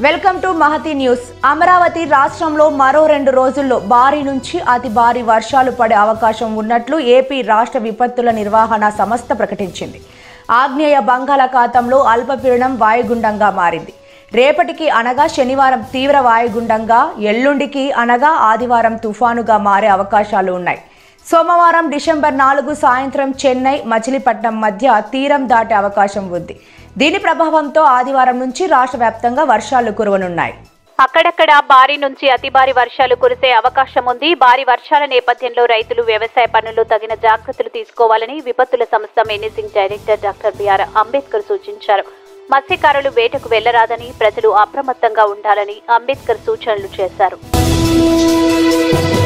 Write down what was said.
welcome to Mahathi news Amaravati రాష్ట్రంలో మరో రెండు రోజుల్లో భారీ నుంచి అతి భారీ వర్షాలు పడే అవకాశం ఉన్నట్లు ఏపీ రాష్ట్ర విపత్తుల నిర్వహణ సంస్థ ప్రకటించింది ఆగ్నేయ బంగాళాఖాతంలో అల్పపీడనం వాయుగుండంగా మారింది రేపటికి అనగా శనివారం తీవ్ర వాయుగుండంగా ఎల్లుండికి అనగా ఆదివారం తుఫానుగా మారే అవకాశాలు ఉన్నాయి సోమవారం డిసెంబర్ నాలుగు సాయంత్రం చెన్నై మచిలీపట్నం మధ్య తీరం దాటే అవకాశం ఉంది దీని ప్రభావంతో ఆదివారం నుంచి రాష్ట్ర వ్యాప్తంగా వర్షాలు కురవనున్నాయి అక్కడక్కడ భారీ నుంచి అతి భారీ వర్షాలు కురిసే అవకాశం ఉంది భారీ వర్షాల నేపథ్యంలో రైతులు వ్యవసాయ పనుల్లో తగిన జాగ్రత్తలు తీసుకోవాలని విపత్తుల సంస్థ managing director doctor BR Ambedkar సూచించారు మత్స్యకారులు వేటకు వెళ్లరాదని ప్రజలు అప్రమత్తంగా ఉండాలని అంబేద్కర్ సూచనలు చేశారు